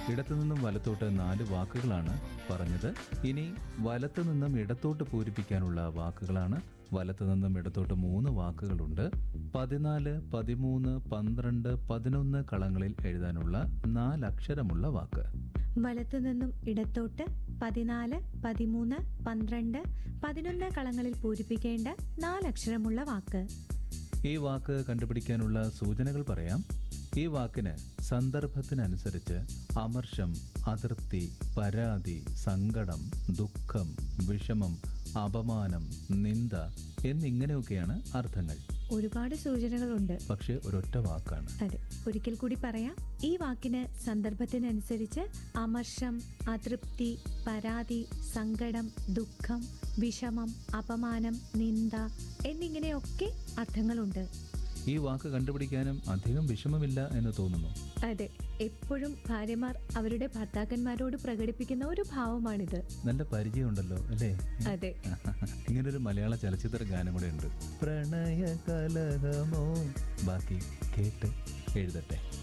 ഇടത്തു നിന്നും വലത്തോട്ട് നാല് വാക്കുകളാണ് പറഞ്ഞത് ഇനി വലത്തു നിന്നും ഇടത്തോട്ട് പൂരിപ്പിക്കാനുള്ള വാക്കുകളാണ് വലത്തു നിന്നും ഇടത്തോട്ട് മൂന്ന് വാക്കുകളുണ്ട് പതിനാല് പതിമൂന്ന് പന്ത്രണ്ട് പതിനൊന്ന് കളങ്ങളിൽ എഴുതാനുള്ള നാലക്ഷരമുള്ള വാക്ക് വലത്തു നിന്നും ഇടത്തോട്ട് പതിനാല് പതിമൂന്ന് പന്ത്രണ്ട് പതിനൊന്ന് കളങ്ങളിൽ പൂരിപ്പിക്കേണ്ട നാലക്ഷരമുള്ള വാക്ക് ഈ വാക്ക് കണ്ടുപിടിക്കാനുള്ള സൂചനകൾ പറയാം ഈ വാക്കിന് സന്ദർഭത്തിനനുസരിച്ച് അമർഷം അതൃപ്തി പരാതി സങ്കടം ദുഃഖം വിഷമം അപമാനം നിന്ദ എന്നിങ്ങനെയൊക്കെയാണ് അർത്ഥങ്ങൾ ഒരുപാട് സൂചനകളുണ്ട് പക്ഷെ ഒരൊറ്റ വാക്കാണ് അതെ ഒരിക്കൽ കൂടി പറയാം ഈ വാക്കിന് സന്ദർഭത്തിനനുസരിച്ച് അമർഷം അതൃപ്തി പരാതി സങ്കടം ദുഃഖം വിഷമം അപമാനം നിന്ദ എന്നിങ്ങനെയൊക്കെ അർത്ഥങ്ങളുണ്ട് ഈ വാക്ക് കണ്ടുപിടിക്കാനും അധികം വിഷമമില്ല എന്ന് തോന്നുന്നു അതെ എപ്പോഴും ഭാര്യമാർ അവരുടെ ഭർത്താക്കന്മാരോട് പ്രകടിപ്പിക്കുന്ന ഒരു ഭാവമാണിത് നല്ല പരിചയമുണ്ടല്ലോ അല്ലേ അതെ ഇങ്ങനൊരു മലയാള ചലച്ചിത്ര ഗാനം കൂടെ ഉണ്ട് പ്രണയ കലഹമോ ബാക്കി കേട്ട് എഴുതട്ടെ